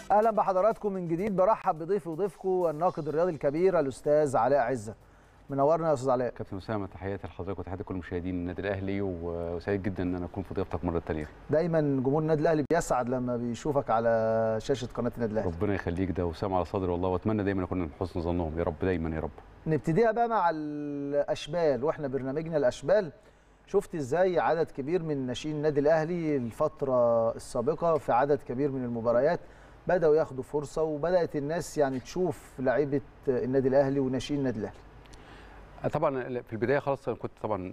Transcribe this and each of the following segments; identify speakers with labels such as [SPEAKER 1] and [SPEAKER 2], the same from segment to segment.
[SPEAKER 1] اهلا بحضراتكم من جديد برحب بضيفي وضيفكم الناقد الرياضي الكبير الاستاذ علاء عزت منورنا يا استاذ علاء
[SPEAKER 2] كابتن اسامه تحياتي لحضرتك وتحياتي لكل مشاهدين النادي الاهلي وسعيد جدا ان انا اكون في ضيافتك مره ثانيه
[SPEAKER 1] دايما جمهور النادي الاهلي بيسعد لما بيشوفك على شاشه قناه النادي الاهلي
[SPEAKER 2] ربنا يخليك ده وسام على صدري والله واتمنى دايما اكون من حسن ظنهم يا رب دايما يا رب
[SPEAKER 1] نبتديها بقى مع الاشبال واحنا برنامجنا الاشبال شفت ازاي عدد كبير من ناشئين النادي الاهلي الفتره السابقه في عدد كبير من المباريات بداوا ياخدوا فرصه وبدات الناس يعني تشوف لعيبه النادي الاهلي وناشئين النادي الاهلي
[SPEAKER 2] طبعا في البدايه خلاص انا كنت طبعا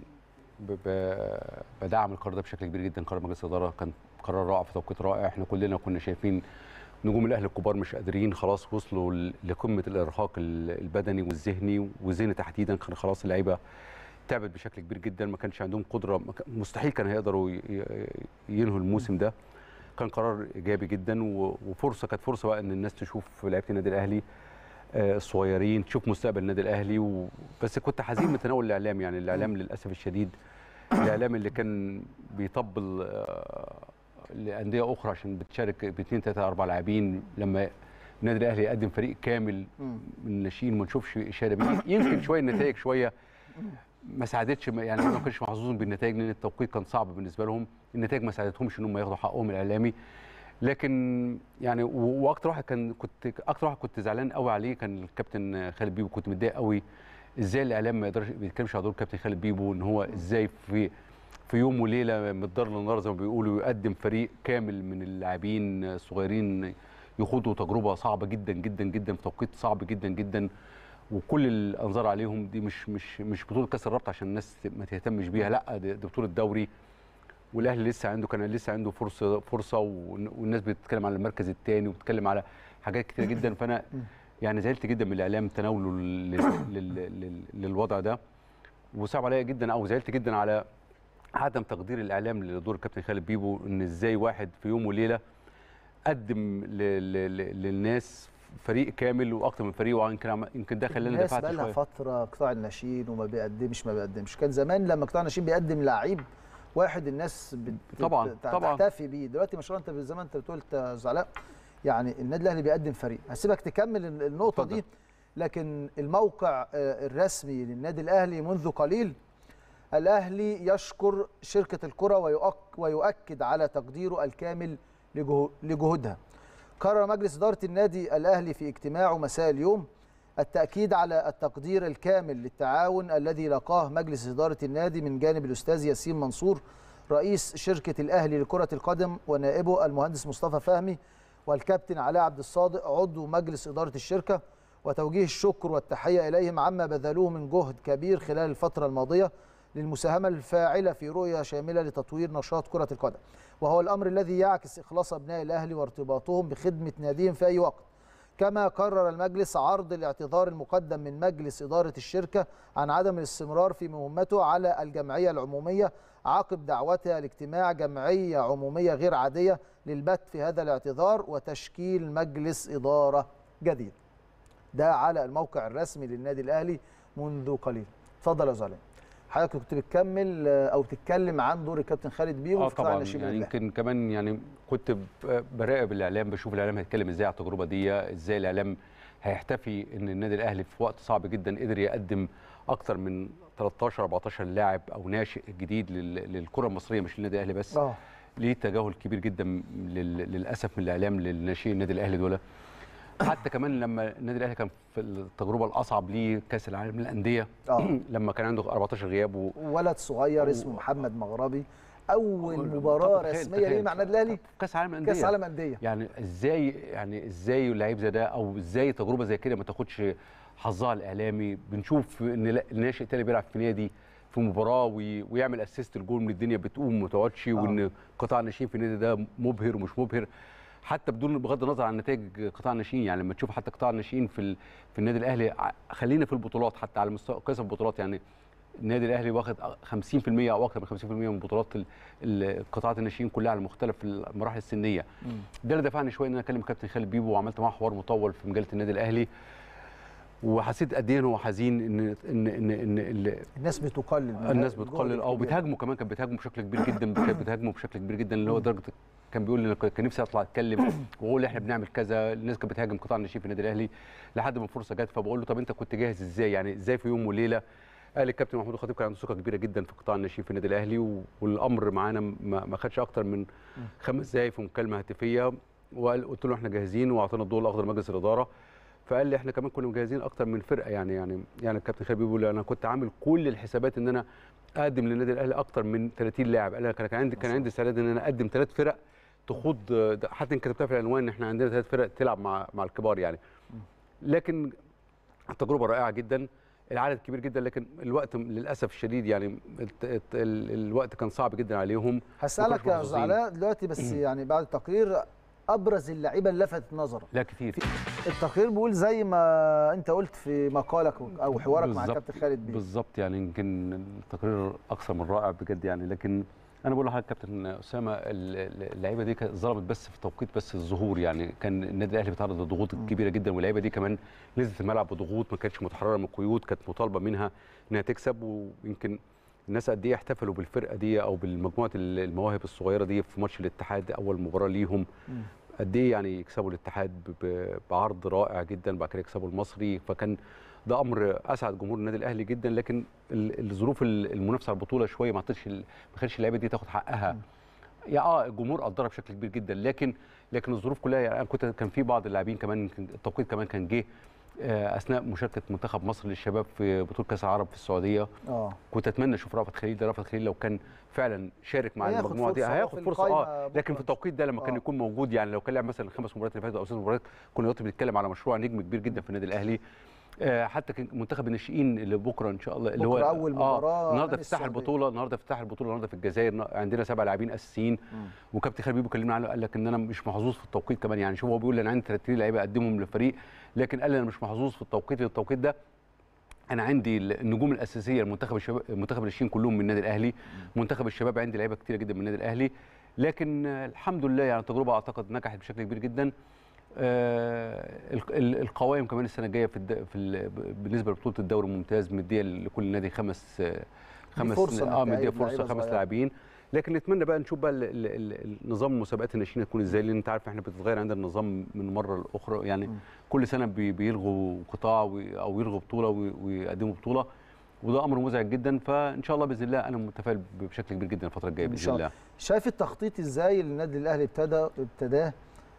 [SPEAKER 2] بدعم القرار ده بشكل كبير جدا قرار مجلس الاداره كان قرار رائع في توقيت رائع احنا كلنا كنا شايفين نجوم الاهلي الكبار مش قادرين خلاص وصلوا لقمه الارهاق البدني والذهني والذهني تحديدا كان خلاص اللعيبه تعبت بشكل كبير جدا ما كانش عندهم قدره مستحيل كان هيقدروا ينهوا الموسم ده كان قرار ايجابي جدا وفرصه كانت فرصه بقى ان الناس تشوف لعيبه النادي الاهلي الصغيرين تشوف مستقبل النادي الاهلي و... بس كنت حزين من تناول الاعلام يعني الاعلام للاسف الشديد الاعلام اللي كان بيطبل لانديه اخرى عشان بتشارك باثنين ثلاثه اربع لاعبين لما النادي الاهلي يقدم فريق كامل من الناشئين ما نشوفش اشاره بيه يمكن شويه النتائج شويه ما ساعدتش يعني ما كانش محظوظين بالنتائج لان التوقيت كان صعب بالنسبه لهم النتائج ما ساعدتهمش ان هم ياخدوا حقهم الاعلامي لكن يعني واكتر واحد كان كنت اكتر واحد كنت زعلان قوي عليه كان الكابتن خالد بيبو كنت متضايق قوي ازاي الاعلام ما يقدرش ما يتكلمش على دور الكابتن خالد بيبو ان هو ازاي في في يوم وليله من الدار للنار زي ما بيقولوا يقدم فريق كامل من اللاعبين الصغيرين يخوضوا تجربه صعبه جدا جدا جدا في توقيت صعب جدا جدا وكل الانظار عليهم دي مش مش مش بطوله كاس الرابطه عشان الناس ما تهتمش بيها لا دي بطوله دوري والاهلي لسه عنده كان لسه عنده فرصه فرصه والناس بتتكلم على المركز الثاني وبتتكلم على حاجات كتير جدا فانا يعني زعلت جدا من الاعلام تناوله للوضع ده وصعب عليا جدا او زعلت جدا على عدم تقدير الاعلام لدور الكابتن خالد بيبو ان ازاي واحد في يوم وليله قدم للناس فريق كامل واكتر من فريق ويمكن يمكن ده خلانا
[SPEAKER 1] دفعت شويه الناس فتره قطاع الناشئين وما بيقدمش ما بيقدمش كان زمان لما قطاع الناشئين بيقدم لعيب واحد الناس بت...
[SPEAKER 2] طبعا طبعا
[SPEAKER 1] تحتفي بيه دلوقتي ما شاء الله انت في زمان انت بتقول زعلاء يعني النادي الاهلي بيقدم فريق هسيبك تكمل النقطه فضل. دي لكن الموقع الرسمي للنادي الاهلي منذ قليل الاهلي يشكر شركه الكره ويؤك ويؤكد على تقديره الكامل لجهودها قرر مجلس اداره النادي الاهلي في اجتماعه مساء اليوم التأكيد على التقدير الكامل للتعاون الذي لقاه مجلس إدارة النادي من جانب الأستاذ ياسين منصور رئيس شركة الأهلي لكرة القدم ونائبه المهندس مصطفى فهمي والكابتن علاء عبد الصادق عضو مجلس إدارة الشركة وتوجيه الشكر والتحية إليهم عما بذلوه من جهد كبير خلال الفترة الماضية للمساهمة الفاعلة في رؤية شاملة لتطوير نشاط كرة القدم وهو الأمر الذي يعكس إخلاص أبناء الأهلي وارتباطهم بخدمة ناديهم في أي وقت كما قرر المجلس عرض الاعتذار المقدم من مجلس إدارة الشركة عن عدم الاستمرار في مهمته على الجمعية العمومية عقب دعوتها لاجتماع جمعية عمومية غير عادية للبت في هذا الاعتذار وتشكيل مجلس إدارة جديد ده على الموقع الرسمي للنادي الأهلي منذ قليل اتفضل يا زلمه حضرتك كنت بتكمل او تتكلم عن دور الكابتن خالد بيبو
[SPEAKER 2] اه طبعا يعني يمكن كمان يعني كنت براقب الاعلام بشوف الاعلام هيتكلم ازاي على التجربه دي ازاي الاعلام هيحتفي ان النادي الاهلي في وقت صعب جدا قدر يقدم اكتر من 13 14 لاعب او ناشئ جديد للكره المصريه مش للنادي الاهلي بس
[SPEAKER 1] اه
[SPEAKER 2] ليه تجاهل كبير جدا للاسف من الاعلام للناشئين النادي الاهلي دول حتى كمان لما النادي الاهلي كان في التجربه الاصعب ليه كاس العالم للانديه
[SPEAKER 1] آه.
[SPEAKER 2] لما كان عنده 14 غياب و...
[SPEAKER 1] ولد صغير اسمه محمد مغربي اول مباراه رسميه ليه مع النادي الاهلي
[SPEAKER 2] كاس العالم الانديه
[SPEAKER 1] كاس العالم انديه
[SPEAKER 2] يعني ازاي يعني ازاي لعيب زي ده او ازاي تجربه زي كده ما تاخدش حظها الاعلامي بنشوف ان الناشئ التاني بيلعب في نادي في مباراه وي... ويعمل اسيست الجول من الدنيا بتقوم ما تقعدش آه. وان قطاع الناشئين في النادي ده مبهر ومش مبهر حتى بدون بغض النظر عن نتائج قطاع الناشئين يعني لما تشوف حتى قطاع الناشئين في ال... في النادي الاهلي خلينا في البطولات حتى على مستوى قياس البطولات يعني النادي الاهلي واخد 50% او اكثر من 50% من بطولات قطاعات الناشئين كلها على مختلف المراحل السنيه
[SPEAKER 1] مم.
[SPEAKER 2] ده اللي دفعني شويه ان انا اكلم كابتن خالد بيبو وعملت معاه حوار مطول في مجله النادي الاهلي وحسيت قد ايه هو حزين ان ان ان, إن ال-
[SPEAKER 1] الناس بتقلل من
[SPEAKER 2] الناس
[SPEAKER 1] الجهد
[SPEAKER 2] بتقلل او
[SPEAKER 1] الكبير.
[SPEAKER 2] بتهاجمه كمان كانت بتهاجمه بشكل كبير جدا كانت بتهاجمه بشكل كبير جدا اللي هو درجه كان بيقول لي كان نفسي اطلع اتكلم واقول احنا بنعمل كذا الناس كانت بتهاجم قطاع الناشئين في النادي الاهلي لحد ما الفرصه جت فبقول له طب انت كنت جاهز ازاي يعني ازاي في يوم وليله قال الكابتن محمود الخطيب كان عنده ثقه كبيره جدا في قطاع الناشئين في النادي الاهلي و- والامر معانا ما ما خدش اكتر من خمس دقائق في مكالمه هاتفيه وقال قلت له احنا جاهزين واعطينا الضوء الاخضر لمجلس الاداره فقال لي احنا كمان كنا مجهزين اكتر من فرقه يعني يعني يعني الكابتن خالد بيقول انا كنت عامل كل الحسابات ان انا اقدم للنادي الاهلي اكتر من 30 لاعب قال انا كان عندي كان عندي استعداد ان انا اقدم ثلاث فرق تخوض ده حتى إن كتبتها في العنوان ان احنا عندنا ثلاث فرق تلعب مع مع الكبار يعني لكن التجربه رائعه جدا العدد كبير جدا لكن الوقت للاسف الشديد يعني الت- الت- ال- الوقت كان صعب جدا عليهم
[SPEAKER 1] هسالك
[SPEAKER 2] وكانوا
[SPEAKER 1] يا
[SPEAKER 2] محظوظين.
[SPEAKER 1] علاء دلوقتي بس يعني بعد التقرير ابرز اللعيبه اللي لفتت نظرك
[SPEAKER 2] لا كتير
[SPEAKER 1] التقرير بيقول زي ما انت قلت في مقالك او حوارك مع
[SPEAKER 2] بالظبط-
[SPEAKER 1] الكابتن خالد بيه
[SPEAKER 2] بالظبط يعني يمكن التقرير اكثر من رائع بجد يعني لكن انا بقول لحضرتك كابتن اسامه ال- ال- اللعيبه دي كانت ظلمت بس في توقيت بس الظهور يعني كان النادي الاهلي بيتعرض لضغوط كبيره جدا واللعيبه دي كمان نزلت الملعب بضغوط ما كانتش متحرره من القيود كانت مطالبه منها انها تكسب ويمكن الناس قد ايه احتفلوا بالفرقه دي او بالمجموعه ال- المواهب الصغيره دي في ماتش الاتحاد اول مباراه ليهم
[SPEAKER 1] مم.
[SPEAKER 2] قد ايه يعني يكسبوا الاتحاد ب- ب- بعرض رائع جدا بعد كده يكسبوا المصري فكان ده امر اسعد جمهور النادي الاهلي جدا لكن ال- الظروف ال- المنافسه على البطوله شويه ما عطتش ال- ما خلتش اللعيبه دي تاخد حقها يا اه الجمهور قدرها بشكل كبير جدا لكن لكن الظروف كلها يعني أنا كنت كان في بعض اللاعبين كمان كان التوقيت كمان كان جه آه، اثناء مشاركه منتخب مصر للشباب في بطوله كاس العرب في السعوديه
[SPEAKER 1] اه
[SPEAKER 2] كنت اتمنى اشوف رأفت خليل ده رأفت خليل لو كان فعلا شارك مع
[SPEAKER 1] هياخد
[SPEAKER 2] المجموعه دي
[SPEAKER 1] فرصة، آه،
[SPEAKER 2] هياخد
[SPEAKER 1] في
[SPEAKER 2] فرصه اه
[SPEAKER 1] القايمة
[SPEAKER 2] لكن
[SPEAKER 1] بكرة.
[SPEAKER 2] في التوقيت ده لما كان
[SPEAKER 1] آه.
[SPEAKER 2] يكون موجود يعني لو كان لعب مثلا الخمس مباريات اللي فاتوا او ست مباريات كنا دلوقتي بنتكلم على مشروع نجم كبير جدا في النادي الاهلي آه، حتى كان منتخب الناشئين اللي بكره ان شاء الله اللي هو
[SPEAKER 1] بكرة أول مباراة
[SPEAKER 2] آه النهارده
[SPEAKER 1] أمام
[SPEAKER 2] افتتاح
[SPEAKER 1] السعودية.
[SPEAKER 2] البطوله النهارده افتتاح البطوله النهارده في الجزائر عندنا سبع لاعبين اساسيين وكابتن خالد بيبو كلمنا عنه قال لك ان انا مش محظوظ في التوقيت كمان يعني شوف هو بيقول انا عندي 30 لعيبه اقدمهم للفريق لكن قال لي انا مش محظوظ في التوقيت التوقيت ده انا عندي النجوم الاساسيه المنتخب الشباب منتخب الناشئين كلهم من النادي الاهلي منتخب الشباب عندي لعيبه كتيره جدا من النادي الاهلي لكن آه، الحمد لله يعني التجربه اعتقد نجحت بشكل كبير جدا آه، ال- ال- القوائم كمان السنه الجايه في, الد... في ال... بالنسبه لبطوله الدوري الممتاز مديه لكل نادي خمس آه، خمس
[SPEAKER 1] فرصة إنك
[SPEAKER 2] اه مديه
[SPEAKER 1] تقيد
[SPEAKER 2] فرصه
[SPEAKER 1] لعيبة
[SPEAKER 2] خمس
[SPEAKER 1] صغيرة.
[SPEAKER 2] لاعبين لكن نتمنى بقى نشوف بقى ال- ال- ال- النظام المسابقات الناشئين تكون ازاي لان انت عارف احنا بتتغير عندنا النظام من مره لاخرى يعني
[SPEAKER 1] م.
[SPEAKER 2] كل سنه بي- بيلغوا قطاع وي- او يلغوا بطوله وي- ويقدموا بطوله وده امر مزعج جدا فان شاء الله باذن الله انا متفائل بشكل كبير جدا الفتره الجايه
[SPEAKER 1] إن
[SPEAKER 2] باذن
[SPEAKER 1] شاء
[SPEAKER 2] الله
[SPEAKER 1] شايف التخطيط ازاي اللي النادي الاهلي ابتدى ابتداه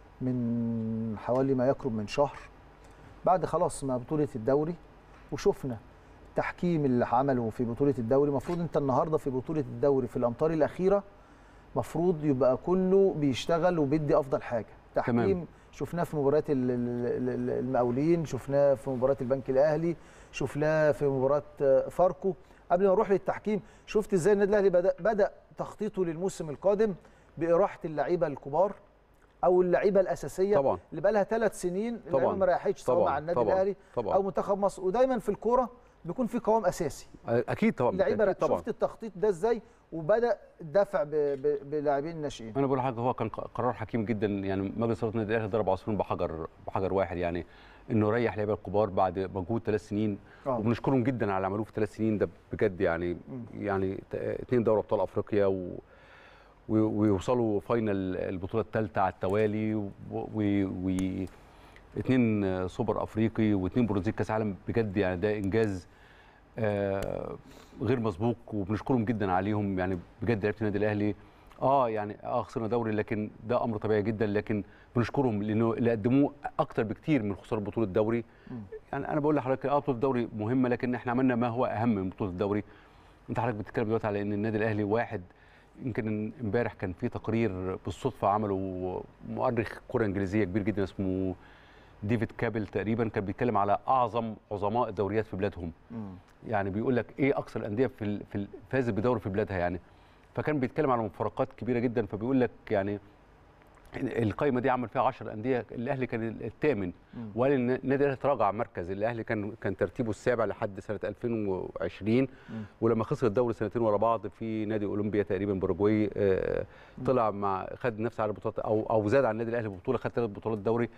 [SPEAKER 1] من حوالي ما يقرب من شهر بعد خلاص ما بطوله الدوري وشفنا التحكيم اللي عمله في بطوله الدوري المفروض انت النهارده في بطوله الدوري في الامتار الاخيره مفروض يبقى كله بيشتغل وبيدي افضل حاجه تحكيم
[SPEAKER 2] تمام.
[SPEAKER 1] شفناه في مباريات ال- ال- ال- المقاولين شفناه في مباراه البنك الاهلي شفناه في مباراه آه، فاركو قبل ما نروح للتحكيم شفت ازاي النادي الاهلي بدا بدا تخطيطه للموسم القادم باراحه اللعيبه الكبار او اللعيبه الاساسيه
[SPEAKER 2] طبعا
[SPEAKER 1] اللي بقى لها ثلاث سنين اللعيبه
[SPEAKER 2] طبعا
[SPEAKER 1] ما ريحتش سواء
[SPEAKER 2] طبعا
[SPEAKER 1] مع النادي
[SPEAKER 2] طبعا
[SPEAKER 1] الاهلي
[SPEAKER 2] طبعا
[SPEAKER 1] او منتخب مصر ودايما في الكوره بيكون في قوام اساسي
[SPEAKER 2] اكيد طبعا
[SPEAKER 1] اللعيبه
[SPEAKER 2] بالتأكيد طبعا
[SPEAKER 1] شفت التخطيط ده ازاي وبدا الدفع ب- ب- بلاعبين الناشئين
[SPEAKER 2] انا بقول لحضرتك هو كان قرار حكيم جدا يعني مجلس اداره النادي الاهلي ضرب عصفورين بحجر بحجر واحد يعني انه ريح لعيبه الكبار بعد مجهود ثلاث سنين
[SPEAKER 1] آه.
[SPEAKER 2] وبنشكرهم جدا على اللي عملوه في ثلاث سنين ده بجد يعني يعني ت- اثنين دوري ابطال افريقيا و و- ويوصلوا فاينل البطوله الثالثه على التوالي و, و... و... اثنين سوبر افريقي واثنين برونزيه كاس عالم بجد يعني ده انجاز آه غير مسبوق وبنشكرهم جدا عليهم يعني بجد لعيبه النادي الاهلي اه يعني اه خسرنا دوري لكن ده امر طبيعي جدا لكن بنشكرهم لانه اللي قدموه اكتر بكتير من خساره بطوله الدوري يعني انا بقول لحضرتك اه بطوله الدوري مهمه لكن احنا عملنا ما هو اهم من بطوله الدوري انت حضرتك بتتكلم دلوقتي على ان النادي الاهلي واحد يمكن امبارح كان في تقرير بالصدفه عمله مؤرخ كره انجليزيه كبير جدا اسمه ديفيد كابل تقريبا كان بيتكلم على اعظم عظماء الدوريات في بلادهم يعني بيقول لك ايه اكثر الانديه في ال- في ال- فازت بدوري في بلادها يعني فكان بيتكلم على مفارقات كبيره جدا فبيقول لك يعني القائمه دي عمل فيها 10 انديه الاهلي كان الثامن وقال ان النادي الاهلي تراجع مركز الاهلي كان كان ترتيبه السابع لحد سنه 2020 ولما خسر الدوري سنتين ورا بعض في نادي اولمبيا تقريبا باراجواي آه، طلع مع خد نفس على البطولات او او زاد على النادي الاهلي ببطوله خد ثلاث بطولات دوري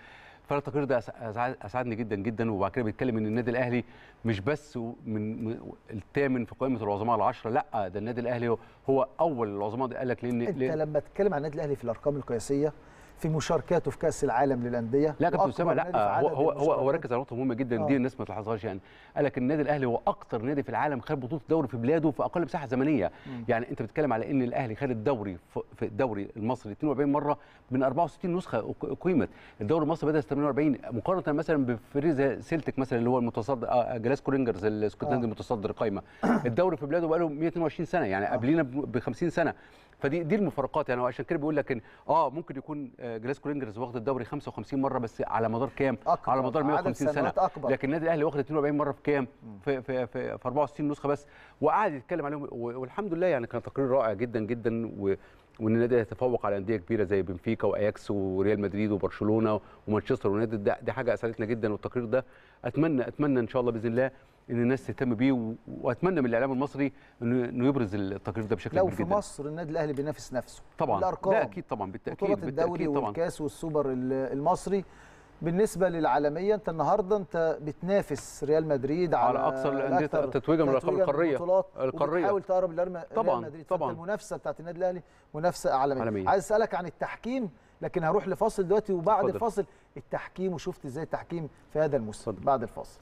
[SPEAKER 2] فانا التقرير ده أس- أسعد- اسعدني جدا جدا وبعد كده بيتكلم ان النادي الاهلي مش بس من من الثامن في قائمه العظماء العشره لا ده النادي الاهلي هو- هو اول العظماء ده قال لك لان
[SPEAKER 1] انت
[SPEAKER 2] لأن-
[SPEAKER 1] لما تتكلم عن النادي الاهلي في الارقام القياسيه في مشاركاته في كاس العالم للانديه
[SPEAKER 2] لا يا كابتن
[SPEAKER 1] وأكبر
[SPEAKER 2] اسامه
[SPEAKER 1] نادي في
[SPEAKER 2] لا هو
[SPEAKER 1] عدد
[SPEAKER 2] هو هو, هو
[SPEAKER 1] المشاركات.
[SPEAKER 2] ركز على نقطه مهمه جدا
[SPEAKER 1] آه.
[SPEAKER 2] دي الناس ما تلاحظهاش يعني قال لك النادي الاهلي هو اكتر نادي في العالم خد بطوله الدوري في بلاده في اقل مساحه زمنيه
[SPEAKER 1] مم.
[SPEAKER 2] يعني انت بتتكلم على ان الاهلي خد الدوري ف- في الدوري المصري 42 مره من 64 نسخه أق- قيمت الدوري المصري بدا 48 مقارنه مثلا بفريق زي سيلتك مثلا اللي هو المتصدر آه جلاسكو رينجرز الاسكتلندي
[SPEAKER 1] آه.
[SPEAKER 2] المتصدر القايمه الدوري في بلاده بقى له 122 سنه يعني
[SPEAKER 1] آه.
[SPEAKER 2] قبلينا ب 50 سنه فدي دي المفارقات يعني وعشان كده بيقول لك ان اه ممكن يكون آه، جلاسكو رينجرز واخد الدوري 55 مره بس على مدار كام؟
[SPEAKER 1] أكبر.
[SPEAKER 2] على مدار
[SPEAKER 1] عدد
[SPEAKER 2] 150 سنه
[SPEAKER 1] سنوات أكبر.
[SPEAKER 2] لكن النادي الاهلي واخد 42 مره في كام؟ في في في, في 64 نسخه بس وقعد يتكلم عليهم و- والحمد لله يعني كان تقرير رائع جدا جدا و وان النادي يتفوق على انديه كبيره زي بنفيكا واياكس وريال مدريد وبرشلونه ومانشستر يونايتد ده دي حاجه اسعدتنا جدا والتقرير ده اتمنى اتمنى ان شاء الله باذن الله ان الناس تهتم بيه و- واتمنى من الاعلام المصري انه إنه يبرز التقرير ده بشكل
[SPEAKER 1] لو
[SPEAKER 2] كبير
[SPEAKER 1] في
[SPEAKER 2] جدا
[SPEAKER 1] مصر النادي الاهلي بينافس نفسه
[SPEAKER 2] طبعا
[SPEAKER 1] الارقام
[SPEAKER 2] ده اكيد طبعا بالتاكيد
[SPEAKER 1] بطولة الدوري
[SPEAKER 2] بالتاكيد طبعا
[SPEAKER 1] والكاس والسوبر ال- المصري بالنسبه للعالميه انت النهارده انت بتنافس ريال مدريد
[SPEAKER 2] على
[SPEAKER 1] على
[SPEAKER 2] أكثر الأندية
[SPEAKER 1] الأكثر
[SPEAKER 2] تتويجاً من الألقاب
[SPEAKER 1] تتويجاً
[SPEAKER 2] القارية.
[SPEAKER 1] بالبطولات
[SPEAKER 2] القارية.
[SPEAKER 1] وبتحاول تقرب لريال
[SPEAKER 2] طبعاً،
[SPEAKER 1] مدريد
[SPEAKER 2] طبعاً.
[SPEAKER 1] فأنت المنافسه بتاعت النادي الاهلي منافسه عالميه,
[SPEAKER 2] عالمية.
[SPEAKER 1] عايز اسالك عن التحكيم لكن هروح لفاصل دلوقتي وبعد
[SPEAKER 2] اتفضل.
[SPEAKER 1] الفاصل التحكيم وشفت ازاي التحكيم في هذا الموسم
[SPEAKER 2] اتفضل.
[SPEAKER 1] بعد الفاصل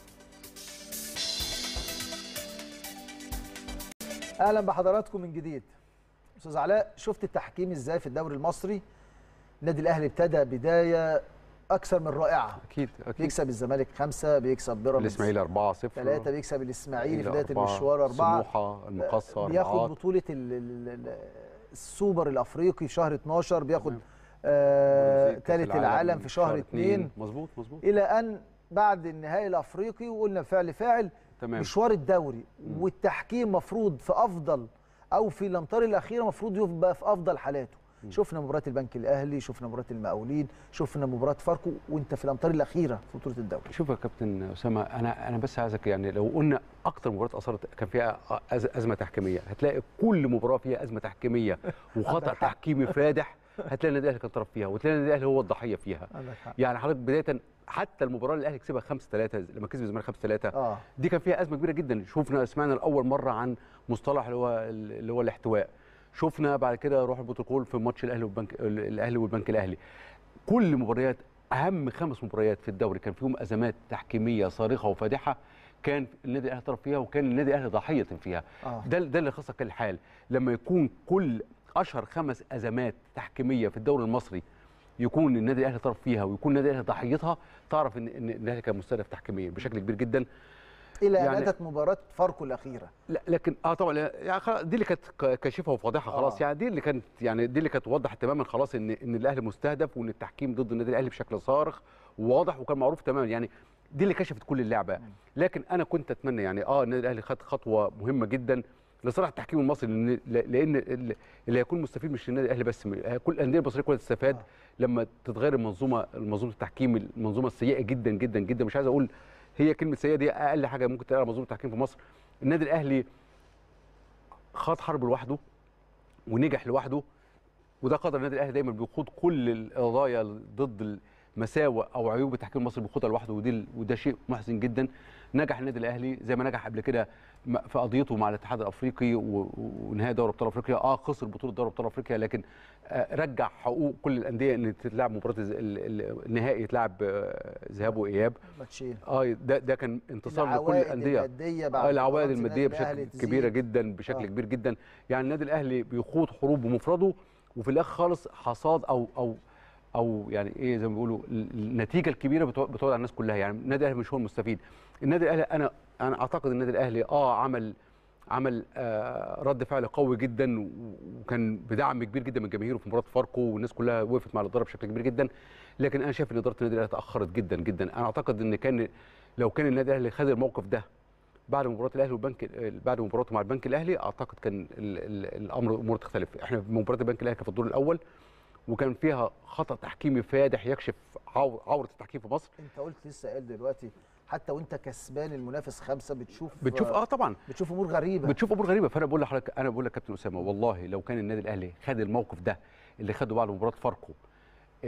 [SPEAKER 1] اهلا بحضراتكم من جديد استاذ علاء شفت التحكيم ازاي في الدوري المصري النادي الاهلي ابتدى بدايه اكثر من رائعه
[SPEAKER 2] اكيد اكيد
[SPEAKER 1] بيكسب الزمالك خمسه بيكسب بيراميدز
[SPEAKER 2] الاسماعيلي 4 0
[SPEAKER 1] ثلاثه بيكسب الاسماعيلي في بدايه المشوار اربعه
[SPEAKER 2] سموحه المقصه
[SPEAKER 1] بياخد
[SPEAKER 2] أربعات.
[SPEAKER 1] بطوله ال- ال- ال- السوبر الافريقي في شهر 12 بياخد
[SPEAKER 2] تمام.
[SPEAKER 1] آه
[SPEAKER 2] برازيل كأس
[SPEAKER 1] ثالث العالم في شهر 2
[SPEAKER 2] مظبوط مظبوط
[SPEAKER 1] الى ان بعد النهائي الافريقي وقلنا فعل فاعل
[SPEAKER 2] تمام
[SPEAKER 1] مشوار الدوري والتحكيم مفروض في افضل او في الامتار الاخيره مفروض يبقى في افضل حالاته شفنا مباراه البنك الاهلي شفنا مباراه المقاولين شفنا مباراه فاركو وانت في الامتار الاخيره في بطوله الدوري
[SPEAKER 2] شوف يا كابتن اسامه انا انا بس عايزك يعني لو قلنا اكتر مباراه اثرت كان فيها أز- ازمه تحكيميه هتلاقي كل مباراه فيها ازمه تحكيميه وخطا تحكيمي فادح هتلاقي النادي الاهلي كان طرف فيها وتلاقي النادي الاهلي هو الضحيه فيها
[SPEAKER 1] عندك حق
[SPEAKER 2] يعني حضرتك بدايه حتى المباراه اللي الاهلي كسبها 5 3 لما كسب الزمالك 5 3
[SPEAKER 1] اه
[SPEAKER 2] دي كان فيها ازمه كبيره جدا شفنا سمعنا لاول مره عن مصطلح اللي هو اللي هو الاحتواء شفنا بعد كده روح البروتوكول في ماتش الاهلي والبنك الاهلي والبنك الاهلي كل مباريات اهم خمس مباريات في الدوري كان فيهم ازمات تحكيميه صارخه وفادحه كان النادي الاهلي طرف فيها وكان النادي الاهلي ضحيه فيها
[SPEAKER 1] اه
[SPEAKER 2] ده ده اللي خاصك الحال لما يكون كل اشهر خمس ازمات تحكيميه في الدوري المصري يكون النادي الاهلي طرف فيها ويكون النادي الاهلي ضحيتها تعرف ان ان الاهلي كان مستهدف تحكيميا بشكل كبير جدا
[SPEAKER 1] الى ان
[SPEAKER 2] يعني-
[SPEAKER 1] اتت مباراه فاركو الاخيره
[SPEAKER 2] لا لكن اه طبعا يعني خلاص دي اللي كانت ك- كاشفه وفاضحه خلاص
[SPEAKER 1] آه.
[SPEAKER 2] يعني دي اللي كانت يعني دي اللي كانت وضحت تماما خلاص ان ان الاهلي مستهدف وان التحكيم ضد النادي الاهلي بشكل صارخ وواضح وكان معروف تماما يعني دي اللي كشفت كل اللعبه لكن انا كنت اتمنى يعني اه النادي الاهلي خد خطوه مهمه جدا لصالح التحكيم المصري لان لان ال- اللي هيكون مستفيد مش النادي الاهلي بس كل الانديه المصريه كلها تستفاد
[SPEAKER 1] آه.
[SPEAKER 2] لما تتغير المنظومه منظومه التحكيم المنظومه السيئه جدا جدا جدا مش عايز اقول هي كلمه سيئه دي اقل حاجه ممكن تلاقيها على منظومه التحكيم في مصر النادي الاهلي خاض حرب لوحده ونجح لوحده وده قدر النادي الاهلي دايما بيخوض كل القضايا ضد المساوئ او عيوب التحكيم المصري بيخوضها لوحده ودي وده شيء محزن جدا نجح النادي الاهلي زي ما نجح قبل كده م- في قضيته مع الاتحاد الافريقي و- ونهائي دوري ابطال افريقيا اه خسر بطوله دوري ابطال افريقيا لكن آه رجع حقوق كل الانديه ان تتلعب مباراه الز- ال- ال- النهائي يتلعب آه، ذهاب واياب
[SPEAKER 1] ماتشين
[SPEAKER 2] اه ده ده كان انتصار لكل
[SPEAKER 1] العوائد
[SPEAKER 2] الانديه
[SPEAKER 1] الماديه
[SPEAKER 2] آه،
[SPEAKER 1] بعد
[SPEAKER 2] العوائد
[SPEAKER 1] مباراة
[SPEAKER 2] الماديه
[SPEAKER 1] النادي الأهلي
[SPEAKER 2] بشكل
[SPEAKER 1] تزيد.
[SPEAKER 2] كبيره جدا بشكل
[SPEAKER 1] آه.
[SPEAKER 2] كبير جدا يعني النادي الاهلي بيخوض حروب بمفرده وفي الاخر خالص حصاد او او او يعني ايه زي ما بيقولوا ال- النتيجه الكبيره بتوع- بتقعد على الناس كلها يعني النادي الاهلي مش هو المستفيد النادي الاهلي انا انا اعتقد النادي الاهلي اه عمل عمل آه رد فعل قوي جدا و- وكان بدعم كبير جدا من جماهيره في مباراه فاركو والناس كلها وقفت مع الاداره بشكل كبير جدا لكن انا شايف ان اداره النادي الاهلي تاخرت جدا جدا انا اعتقد ان كان لو كان النادي الاهلي خد الموقف ده بعد مباراه الاهلي والبنك بعد مباراته مع البنك الاهلي اعتقد كان ال ال الامر الامور تختلف احنا في مباراه البنك الاهلي كان في الدور الاول وكان فيها خطا تحكيمي فادح يكشف عور عوره التحكيم في مصر
[SPEAKER 1] انت قلت لسه قايل دلوقتي حتى وانت كسبان المنافس خمسه بتشوف
[SPEAKER 2] بتشوف اه طبعا
[SPEAKER 1] بتشوف امور غريبه
[SPEAKER 2] بتشوف امور غريبه فانا بقول لحضرتك انا بقول لك كابتن اسامه والله لو كان النادي الاهلي خد الموقف ده اللي خده بعد مباراه فاركو إيه،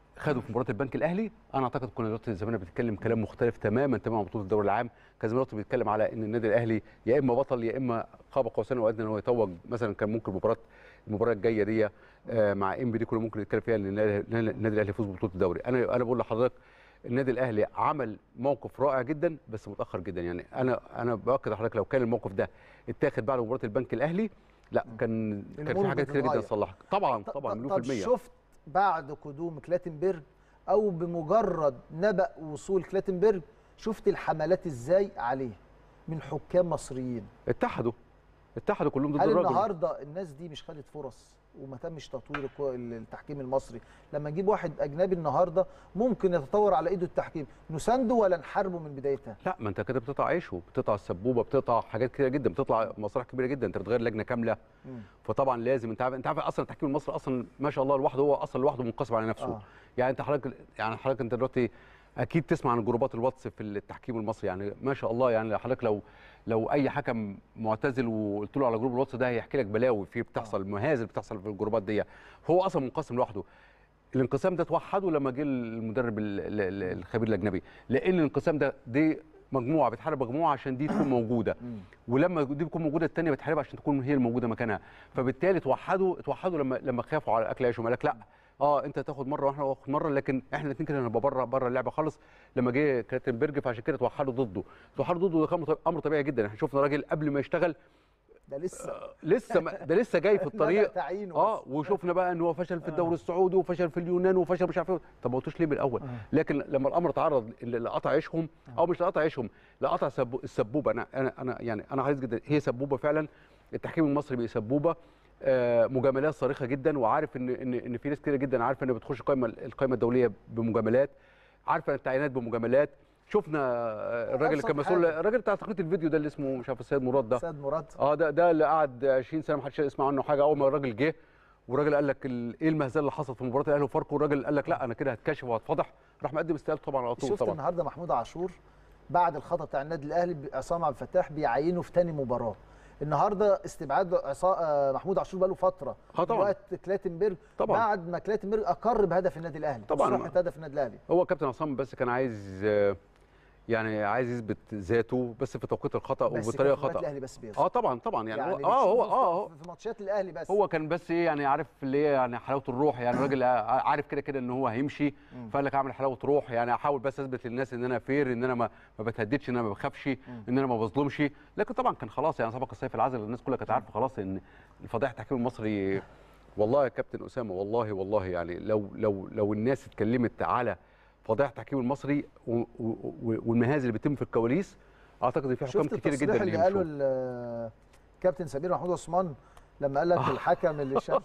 [SPEAKER 2] خدوا في مباراه البنك الاهلي انا اعتقد كنا دلوقتي زماننا بنتكلم كلام مختلف تماما تماما عن بطوله الدوري العام كان زمان دلوقتي بيتكلم على ان النادي الاهلي يا اما بطل يا اما قاب قوسين وادنى ان هو يتوج مثلا كان ممكن مباراه المباراه الجايه دي آه، مع انبي دي كنا ممكن نتكلم فيها ان النادي النادي الاهلي يفوز ببطوله الدوري انا انا بقول لحضرتك النادي الاهلي عمل موقف رائع جدا بس متاخر جدا يعني انا انا باكد لحضرتك لو كان الموقف ده اتاخد بعد مباراه البنك الاهلي لا كان كان
[SPEAKER 1] الأمور
[SPEAKER 2] في حاجات كتير جدا
[SPEAKER 1] بتتغير.
[SPEAKER 2] تصلحها طبعا
[SPEAKER 1] ط-
[SPEAKER 2] طبعا
[SPEAKER 1] ط-
[SPEAKER 2] مليون
[SPEAKER 1] طب
[SPEAKER 2] في المية
[SPEAKER 1] شفت بعد قدوم كلاتنبرج او بمجرد نبأ وصول كلاتنبرج شفت الحملات ازاي عليه من حكام مصريين
[SPEAKER 2] اتحدوا اتحدوا كلهم ضد
[SPEAKER 1] هل
[SPEAKER 2] الراجل
[SPEAKER 1] النهارده الناس دي مش خدت فرص وما تمش تطوير الكو- التحكيم المصري لما نجيب واحد اجنبي النهارده ممكن يتطور على ايده التحكيم نسانده ولا نحاربه من بدايتها
[SPEAKER 2] لا ما انت كده بتقطع عيشه بتقطع السبوبه بتقطع حاجات كتيره جدا بتطلع مسارح كبيره جدا انت بتغير لجنه كامله
[SPEAKER 1] مم.
[SPEAKER 2] فطبعا لازم انت عارف انت عارف اصلا التحكيم المصري اصلا ما شاء الله لوحده هو اصلا لوحده منقسم على نفسه
[SPEAKER 1] آه.
[SPEAKER 2] آه. يعني انت حضرتك يعني حضرتك انت دلوقتي اكيد تسمع عن جروبات الواتس في التحكيم المصري يعني ما شاء الله يعني حضرتك لو لو اي حكم معتزل وقلت له على جروب الواتس ده هيحكي لك بلاوي فيه بتحصل مهازل بتحصل في الجروبات دي هو اصلا منقسم لوحده الانقسام ده توحده لما جه المدرب ال- ال- ال- الخبير الاجنبي لان الانقسام ده دي مجموعه بتحارب مجموعه عشان دي تكون موجوده ولما دي بتكون موجوده الثانيه بتحاربها عشان تكون هي الموجوده مكانها فبالتالي توحدوا توحدوا لما لما خافوا على اكل عيشهم قال لك لا اه انت تاخد مره واحنا ناخد مره لكن احنا الاثنين كده هنبقى بره بره اللعبه خالص لما جه كلاتنبرج فعشان كده توحدوا ضده توحدوا ضده ده كان مط- امر طبيعي جدا احنا شفنا راجل قبل ما يشتغل
[SPEAKER 1] ده لسه
[SPEAKER 2] لسه ما ده لسه جاي في
[SPEAKER 1] بدأ
[SPEAKER 2] الطريق
[SPEAKER 1] تعيينه
[SPEAKER 2] اه
[SPEAKER 1] بس.
[SPEAKER 2] وشفنا بقى ان هو فشل في الدوري السعودي وفشل في اليونان وفشل مش عارف ايه طب ما قلتوش ليه من الاول لكن لما الامر تعرض ل- لقطع عيشهم او مش لقطع عيشهم لقطع سب- السبوبه انا انا انا يعني انا عايز جدا هي سبوبه فعلا التحكيم المصري بقى سبوبه آه، مجاملات صارخه جدا وعارف ان ان ان في ناس كتير جدا عارفه ان بتخش القائمه القائمه الدوليه بمجاملات عارفه التعيينات بمجاملات شفنا آه، الراجل اللي كان
[SPEAKER 1] أبسط
[SPEAKER 2] مسؤول
[SPEAKER 1] حاجة.
[SPEAKER 2] الراجل بتاع تقنيه الفيديو ده اللي اسمه مش عارف السيد مراد ده
[SPEAKER 1] سيد مراد
[SPEAKER 2] اه ده ده اللي قعد 20 سنه ما حدش يسمع عنه حاجه اول ما الراجل جه والراجل قال لك ال- ايه المهزله اللي حصلت في مباراه الاهلي وفاركو والراجل قال لك لا انا كده هتكشف وهتفضح راح مقدم استقالته طبعا على طول
[SPEAKER 1] شفت
[SPEAKER 2] طبعا
[SPEAKER 1] النهارده محمود عاشور بعد الخطا بتاع النادي الاهلي عصام عبد الفتاح بيعينه في تاني مباراه النهارده استبعاد عصا... آه، محمود عاشور بقاله فتره
[SPEAKER 2] آه طبعاً.
[SPEAKER 1] وقت كلاتنبرج
[SPEAKER 2] طبعاً.
[SPEAKER 1] بعد ما كلاتنبرج اقر بهدف النادي الاهلي
[SPEAKER 2] طبعاً.
[SPEAKER 1] صحه هدف النادي الاهلي
[SPEAKER 2] هو كابتن عصام بس كان عايز آه، يعني عايز يثبت ذاته بس في توقيت الخطا
[SPEAKER 1] بس
[SPEAKER 2] وبطريقه
[SPEAKER 1] كان في مباراة
[SPEAKER 2] خطا
[SPEAKER 1] الاهلي بس بيظهر
[SPEAKER 2] اه طبعا طبعا يعني,
[SPEAKER 1] يعني
[SPEAKER 2] هو اه هو
[SPEAKER 1] بتشوفه
[SPEAKER 2] اه هو
[SPEAKER 1] في- في ماتشات الاهلي بس
[SPEAKER 2] هو كان بس ايه يعني عارف اللي هي يعني حلاوه الروح يعني الراجل عارف كده كده ان هو هيمشي فقال لك اعمل حلاوه روح يعني احاول بس اثبت للناس ان انا فير ان انا ما ما بتهددش ان انا ما بخافش ان انا ما بظلمش لكن طبعا كان خلاص يعني سبق السيف العزل الناس كلها كانت عارفه خلاص ان الفضائح التحكيم المصري والله يا كابتن اسامه والله والله يعني لو لو لو الناس اتكلمت على فضائح التحكيم المصري و- و- و- والمهازل اللي بتتم في الكواليس اعتقد ان في حكام
[SPEAKER 1] شفت
[SPEAKER 2] كتير
[SPEAKER 1] التصريح
[SPEAKER 2] جدا
[SPEAKER 1] اللي قاله
[SPEAKER 2] يمشوا.
[SPEAKER 1] ال- كابتن سمير محمود عثمان لما قال لك الحكم اللي شال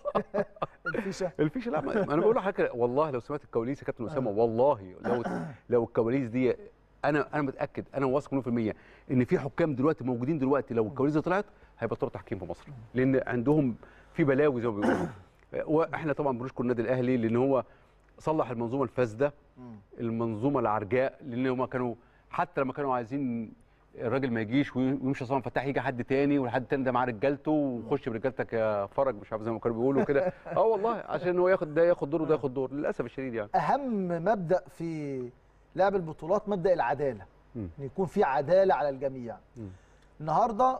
[SPEAKER 1] الفيشه
[SPEAKER 2] الفيشه لا ما- انا بقول لحضرتك والله لو سمعت الكواليس يا كابتن اسامه والله لو لو الكواليس دي انا انا متاكد انا واثق مليون في المية ان في حكام دلوقتي موجودين دلوقتي لو الكواليس دي طلعت هيبطلوا تحكيم في مصر لان عندهم في بلاوي زي ما بيقولوا واحنا طبعا بنشكر النادي الاهلي لان هو صلح المنظومه الفاسده المنظومه العرجاء لان هم كانوا حتى لما كانوا عايزين الراجل ما يجيش وي- ويمشي عصام فتاح يجي حد تاني والحد تاني ده معاه رجالته وخش برجالتك يا فرج مش عارف زي ما كانوا بيقولوا كده اه والله عشان هو ياخد ده ياخد دور وده ياخد دور للاسف الشديد يعني
[SPEAKER 1] اهم مبدا في لعب البطولات مبدا العداله
[SPEAKER 2] مم.
[SPEAKER 1] ان يكون في عداله على الجميع
[SPEAKER 2] مم.
[SPEAKER 1] النهارده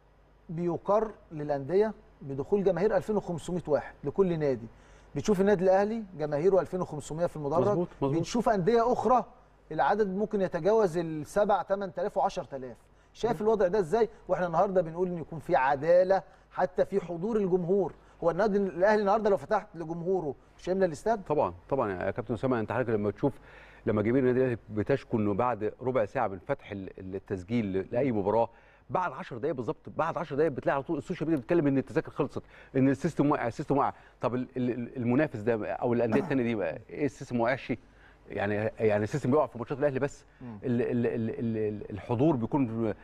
[SPEAKER 1] بيقر للانديه بدخول جماهير 2500 واحد لكل نادي بتشوف النادي الاهلي جماهيره 2500 في المدرج
[SPEAKER 2] مظبوط، مظبوط.
[SPEAKER 1] بنشوف انديه اخرى العدد ممكن يتجاوز ال 7 8000 و10000 شايف الوضع ده ازاي واحنا النهارده بنقول ان يكون في عداله حتى في حضور الجمهور هو النادي الاهلي النهارده لو فتحت لجمهوره مش هيملى الاستاد
[SPEAKER 2] طبعا طبعا يا كابتن اسامه انت حضرتك لما تشوف لما جماهير النادي الاهلي بتشكو انه بعد ربع ساعه من فتح ال- التسجيل لاي مباراه بعد 10 دقائق بالظبط بعد 10 دقائق بتلاقي على طول السوشيال ميديا بتتكلم ان التذاكر خلصت ان السيستم واقع السيستم واقع طب ال- ال- المنافس ده او الانديه الثانيه دي بقى ايه السيستم ما وقعش يعني يعني السيستم بيقع في ماتشات الاهلي بس ال ال ال ال الحضور بيكون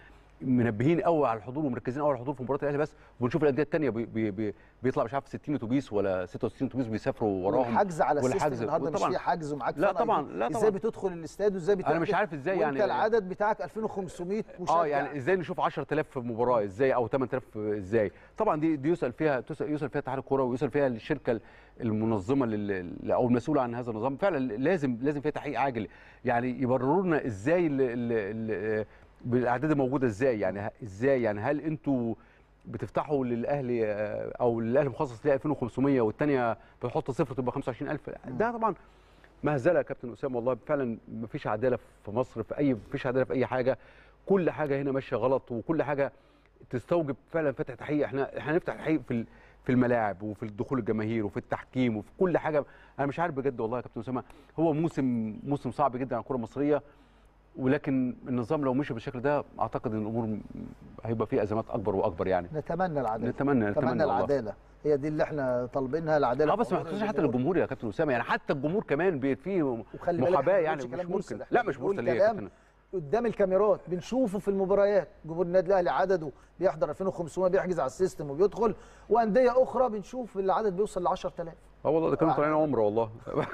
[SPEAKER 2] منبهين قوي على الحضور ومركزين قوي على الحضور في مباراه الاهلي بس وبنشوف الانديه الثانيه بي بي بي بيطلع مش عارف 60 اتوبيس ولا 66 اتوبيس بيسافروا وراهم
[SPEAKER 1] والحجز على السيستم
[SPEAKER 2] والحجز.
[SPEAKER 1] النهارده مش
[SPEAKER 2] وطبعاً-
[SPEAKER 1] في حجز ومعاك
[SPEAKER 2] لا
[SPEAKER 1] فان
[SPEAKER 2] طبعاً،
[SPEAKER 1] ID.
[SPEAKER 2] لا
[SPEAKER 1] ازاي
[SPEAKER 2] طبعاً.
[SPEAKER 1] بتدخل الاستاد وازاي
[SPEAKER 2] أنا مش
[SPEAKER 1] بتحجز؟
[SPEAKER 2] عارف إزاي
[SPEAKER 1] وانت
[SPEAKER 2] يعني-
[SPEAKER 1] العدد بتاعك 2500 مشجع
[SPEAKER 2] اه يعني ازاي نشوف 10000 في مباراه ازاي او 8000 ازاي طبعا دي دي يسال فيها تسأل- يسال فيها اتحاد الكوره ويسال فيها الشركه المنظمه لل- او المسؤوله عن هذا النظام فعلا لازم لازم فيها تحقيق عاجل يعني يبرروا لنا ازاي ال- ال- ال- بالاعداد الموجوده ازاي يعني ه- ازاي يعني هل انتوا بتفتحوا للاهلي آه، او للاهلي مخصص ليه 2500 والثانيه بتحط صفر تبقى 25000 ده طبعا مهزله يا كابتن اسامه والله فعلا مفيش عداله في مصر في اي مفيش عداله في اي حاجه كل حاجه هنا ماشيه غلط وكل حاجه تستوجب فعلا فتح تحقيق احنا احنا هنفتح تحقيق في ال- في الملاعب وفي دخول الجماهير وفي التحكيم وفي كل حاجه انا مش عارف بجد والله يا كابتن اسامه هو موسم موسم صعب جدا على الكره المصريه ولكن النظام لو مشي بالشكل ده اعتقد ان الامور م- هيبقى فيه ازمات اكبر واكبر يعني
[SPEAKER 1] نتمنى العداله
[SPEAKER 2] نتمنى
[SPEAKER 1] نتمنى
[SPEAKER 2] نتمنى والله
[SPEAKER 1] العداله هي دي اللي احنا طالبينها العداله
[SPEAKER 2] اه بس ما
[SPEAKER 1] في
[SPEAKER 2] تحطش حتى
[SPEAKER 1] الجمهور.
[SPEAKER 2] للجمهور يا كابتن اسامه يعني حتى الجمهور كمان بي- فيه
[SPEAKER 1] وخلي بالك
[SPEAKER 2] محاباه
[SPEAKER 1] إحنا
[SPEAKER 2] يعني
[SPEAKER 1] بنقولش
[SPEAKER 2] مش
[SPEAKER 1] كلام مرسل،
[SPEAKER 2] ممكن
[SPEAKER 1] إحنا
[SPEAKER 2] لا مش
[SPEAKER 1] بنقول
[SPEAKER 2] مرسل ليه يا
[SPEAKER 1] كلام
[SPEAKER 2] كابتن
[SPEAKER 1] قدام الكاميرات بنشوفه في المباريات جمهور النادي الاهلي عدده بيحضر 2500 بيحجز على السيستم وبيدخل وانديه اخرى بنشوف العدد بيوصل ل 10000
[SPEAKER 2] اه والله ده كانوا طالعين عمره والله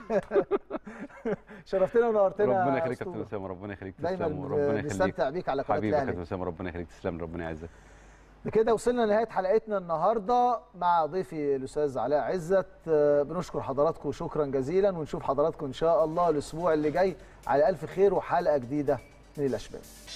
[SPEAKER 1] شرفتنا ونورتنا
[SPEAKER 2] ربنا
[SPEAKER 1] يا
[SPEAKER 2] يخليك يا
[SPEAKER 1] أسطورة.
[SPEAKER 2] كابتن اسامه ربنا يخليك
[SPEAKER 1] دايما
[SPEAKER 2] تسلم وربنا يخليك
[SPEAKER 1] بنستمتع بيك على قناه
[SPEAKER 2] حبيبي يا
[SPEAKER 1] الاهلي
[SPEAKER 2] كابتن اسامه ربنا يخليك تسلم لي، ربنا يعزك
[SPEAKER 1] بكده وصلنا لنهايه حلقتنا النهارده مع ضيفي الاستاذ علاء عزت آه، بنشكر حضراتكم شكرا جزيلا ونشوف حضراتكم ان شاء الله الاسبوع اللي جاي على الف خير وحلقه جديده من الاشبال